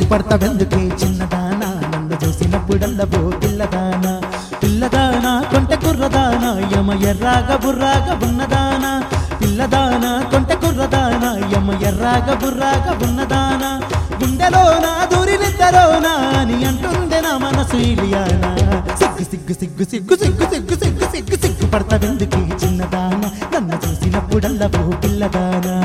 సిగ్గుపడతావెందుకే చిన్నదానా నన్ను చూసినప్పుడల్లా ఓ పిల్లదానా పిల్లదానా కొంటె కుర్రదానా యమ ఎర్రాగా బుర్రాగా ఉన్నదానా పిల్లదానా కొంటె కుర్రదానా యమ ఎర్రాగా బుర్రాగా ఉన్నదానా గుండెలోనా దూరి నిద్దరోనా అని అంటుందే నా మనసు ఇలియానా సిగ్గు సిగ్గు సిగ్గు సిగ్గు సిగ్గు సిగ్గు సిగ్గు సిగ్గు సిగ్గు పడతావెందుకే చిన్నదానా నన్ను చూసినప్పుడల్లా ఓ పిల్లదానా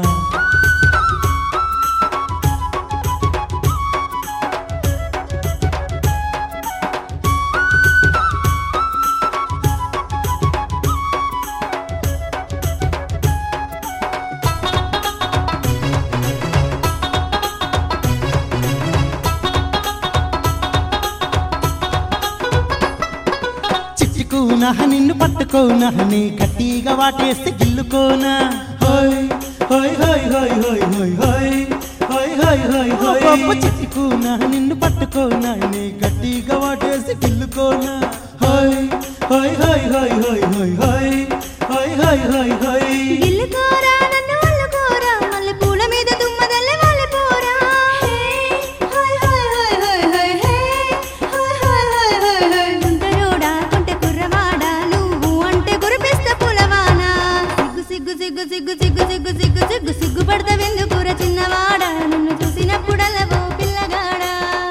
చిట్టుకోనా నిన్ను పట్టుకోనా నీ గట్టిగా వాటేసి గిల్లుకోనా హోయ్ హోయ్ హోయ్ హోయ్ హోయ్ హోయ్ హోయ్ హోయ్ హోయ్ హోయ్ హోయ్ పప్పు చిట్టుకోనా నిన్ను పట్టుకోనా నీ గట్టిగా వాటేసి గిల్లుకోనా హోయ్ హోయ్ హోయ్ హోయ్ హోయ్ హోయ్ హోయ్ హోయ్ హోయ్ హోయ్ హోయ్ గిల్లుకోరా నన్ను అల్లుకోరా మల్లె పూల మీద దుమ్మదల్లె వాలిపోరా హాయ్ హాయ్ హాయ్ హాయ్ హాయ్ హాయ్ హాయ్ హాయ్ హాయ్ హాయ్ గుంటరోడా కొంటె కుర్రవాడా నువ్వు అంటే కురిపిస్త పులవానా సిగ్గు సిగ్గు సిగ్గు సిగ్గు సిగ్గు సిగ్గు సిగ్గు సిగ్గు సిగ్గు పడతావెందుకుర చిన్నవాడా నిన్ను చూసినప్పుడల్లా ఓ పిల్లగాడా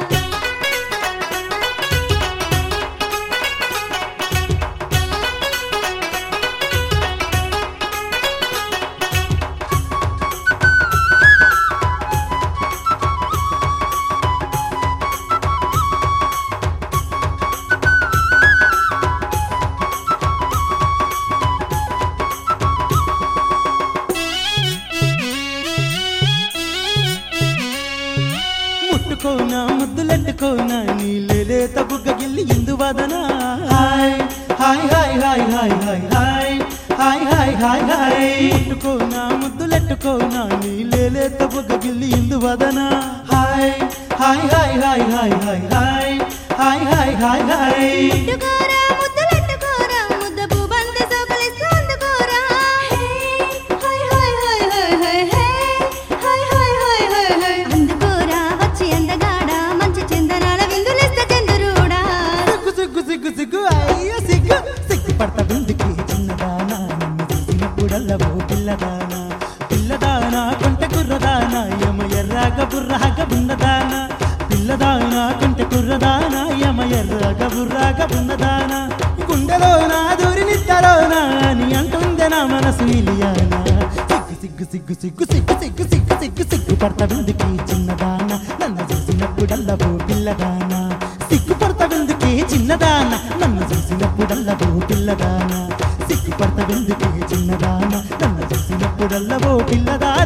ముట్టుకోనా ముద్దులెట్టుకోనా నీ లేలేత బుగ్గ గిల్లి ఇందువదనా హాయ్ హాయ్ హాయ్ హాయ్ హాయ్ హాయ్ హాయ్ హాయ్ హాయ్ హాయ్ హాయ్ ముట్టుకోనా ముద్దులెట్టుకోనా నీ లేలేత బుగ్గ గిల్లి ఇందువదనా హాయ్ హాయ్ హాయ్ హాయ్ హాయ్ హాయ్ హాయ్ హాయ్ హాయ్ హాయ్ హాయ్ ముట్టుకోరా ముద్దులెట్టుకోరా ముద్ద పూబంత సోకలిస్తూ అందుకోరా హాయ్ హాయ్ హాయ్ హాయ్ హాయ్ హాయ్ హాయ్ హాయ్ హాయ్ హాయ్ అందుకోరా వచ్చి అందగాడ మంచి చందనాల విందులిస్త చంద్రుడా సిగ్గు సిగ్గు సిగ్గు సిగ్గు అయ్యో సిగ్గు సిగ్గు పడత బిందుకి చిన్నదానా నన్ను చూసినప్పుడల్లా ఓ పిల్లదానా పిల్లదానా కొంటె కుర్రదానా యమ ఎర్రాగ బుర్రాగ ఉన్నదానా పిల్లదానా కొంటె కుర్రదానా యమ ఎర్రాగ బుర్రాగ ఉన్నదానా గుండెలో నా దూరి నిద్దరోనా అని అంటుందే నా మనసు ఇలియానా సిగ్గు సిగ్గు సిగ్గు సిగ్గు సిగ్గు సిగ్గు సిగ్గు సిగ్గు పడత బిందుకి చిన్నదానా నన్ను చూసినప్పుడల్లా ఓ పిల్లదానా సిగ్గుపడతావెందుకే చిన్నదాన నన్ను చూసినప్పుడల్లా ఓ పిల్లదాన సిగ్గుపడతావెందుకే చిన్నదాన నన్ను చూసినప్పుడల్లా ఓ పిల్లదాన